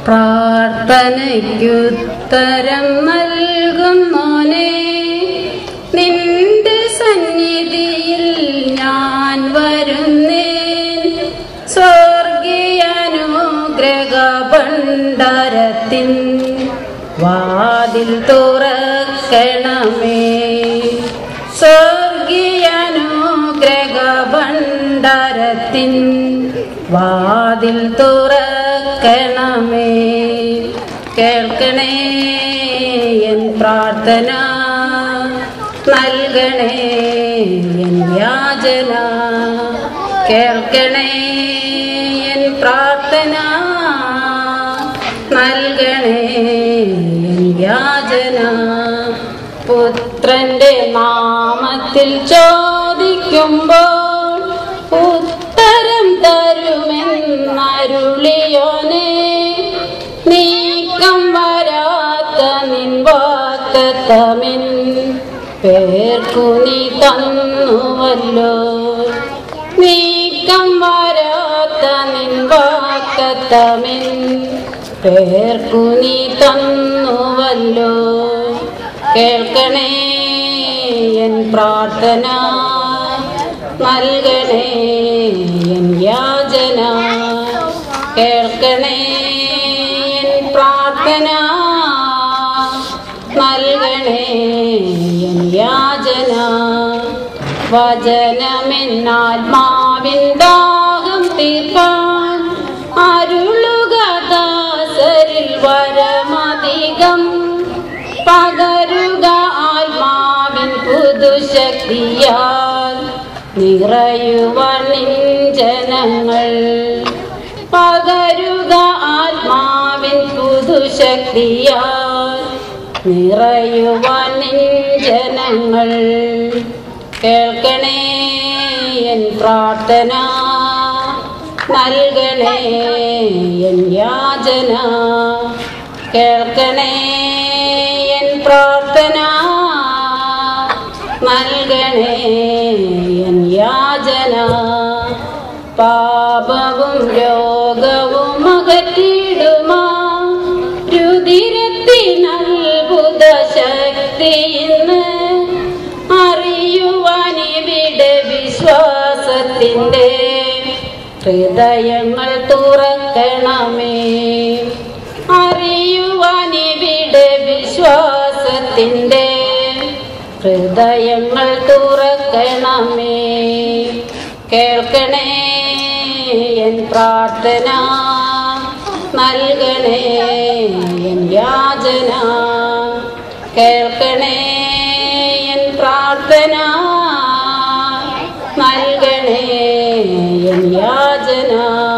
പ്രാർത്ഥനയ്ക്കുത്തരം നൽകും മോനെ നിന്റെ സന്നിധിയിൽ ഞാൻ വരുന്നേൻ സ്വർഗീയനുഗ്രഹ ഭണ്ഡാരത്തിൻ വാതിൽ തുറക്കണമേ സ്വർഗീയനുഗ്രഹ ഭണ്ഡാരത്തിൻ വാതിൽ തുറക്കണമേ കേൾക്കണേ എൻ പ്രാർത്ഥന നൽകണേ എൻ യാചന കേൾക്കണേ എൻ പ്രാർത്ഥന നൽകണേ എൻ യാചന പുത്രന്റെ നാമത്തിൽ ചോദിക്കുമ്പോൾ ഉത്തരം തരുമെന്നരുളിയോനെ നീക്കം വരാത്ത നിൻ വാക്കത്തമിൻ പേർക്കു നീ തന്നുവല്ലോ നീക്കം വരാത്ത നിൻ വാക്കത്തമിൻ പേർക്കു നീ തന്നുവല്ലോ കേൾക്കണേ എൻ പ്രാർത്ഥന നൽകണേ എൻ യാചന കേൾക്കണേ എൻ പ്രാർത്ഥന നൽകണേ എൻ യാചന വചനമെന്നാത്മാവിൻ ദാഹം തീർക്കാൻ അരുളുക ദാസരിൽ വരമധികം പകരുക ആത്മാവിൻ പുതുശക്തിയാൽ നിറയുവാൻ നിൻ ജനങ്ങൾ പകരുക ആത്മാവിൻ പുതുശക്തിയാൽ നിറയുവാൻ നിൻ ജനങ്ങൾ കേൾക്കണേ എൻ പ്രാർത്ഥന നൽകണേ എൻ യാചന കേൾക്കണേ എൻ പ്രാർത്ഥന നൽകണേ എൻ യാചന പാപവും രോഗവും അകറ്റിടുമാ രുതിരത്തിനത്ഭുത ശക്തി ഇന്ന് അറിയുവാനിവിടെ വിശ്വാസത്തിൻ്റെ ഹൃദയങ്ങൾ തുറക്കണമേ അറിയുവാനിവിടെ വിശ്വാസത്തിൻ്റെ ഹൃദയങ്ങൾ തുറക്കണമേ കേൾക്കണേ എൻ പ്രാർത്ഥന നൽകണേ എൻ യാചന കേൾക്കണേ എൻ പ്രാർത്ഥന നൽകണേ എൻ യാചന